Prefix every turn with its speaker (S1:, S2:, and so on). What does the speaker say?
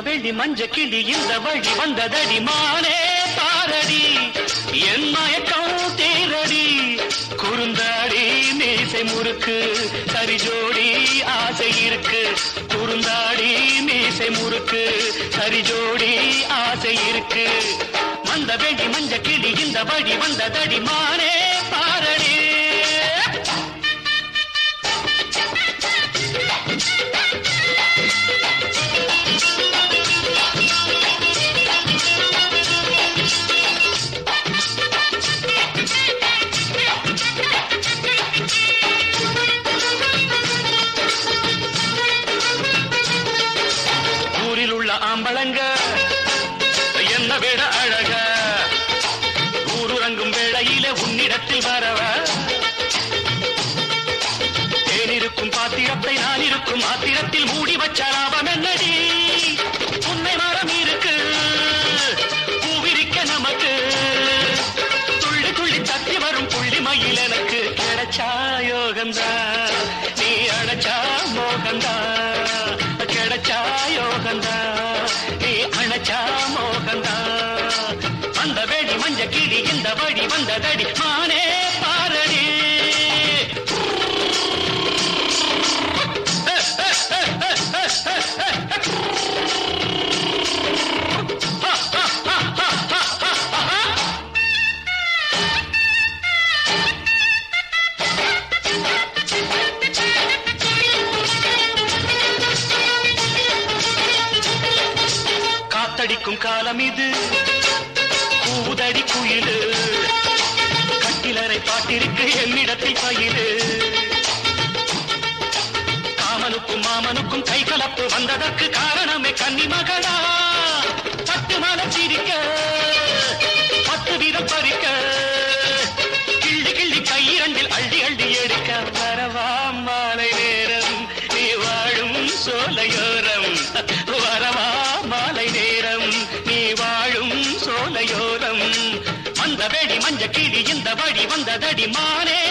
S1: வெள்ளி மஞ்ச கிளி இந்த வழி வந்ததடி மானே பாரடி என் மயக்கம் தேரடி குறுந்தாடி மீசை முறுக்கு சரி ஜோடி ஆசை இருக்கு குறுந்தாடி மீசை முறுக்கு சரி ஜோடி ஆசை இருக்கு வந்த வெள்ளி மஞ்ச கிளி இந்த வழி வந்ததடி மானே பாரடி ஊரில் உள்ள ஆம்பளங்க என்ன விட அழக ஊருறங்கும் வேளையில உன்னிடத்தில் வரவ தேனிருக்கும் பாத்திரத்தை நான் இருக்கும் ஆத்திரத்தில் மூடி வச்ச லாபம் என்னடி உன்னை மரம் இருக்கு பூவிரிக்க நமக்கு துள்ளி துள்ளி தத்தி வரும் புள்ளி மயில் எனக்கு கிடைச்சா யோகந்தா நீ அழைச்சா மோகந்தா கிடைச்சா யோகந்தா நீ அழைச்சா மோகந்தா அந்த வெடி மஞ்ச கிளி இந்த வழி வந்ததடி மானே பாரடி காத்தடிக்கும் காலம் இது கூதடி குயிலு கட்டிலறை பாட்டிருக்கு என்னிடத்தில் பயிலு காமனுக்கும் மாமனுக்கும் கை கலப்பு வந்ததற்கு காரணமே கன்னி மகளா பத்து மலம் சிரிக்க பத்து வீதம் பறிக்க கிள்ளி கிள்ளி கையிரண்டில் அள்ளி அள்ளி எடுக்க வரவா மாலை நேரம் நீ வாழும் சோலையோரம் வரவா மாலை நேரம் நீ வாழும் சோலையோரம் அந்த வெடி மஞ்ச கிளி இந்த வழி வந்ததடி மானே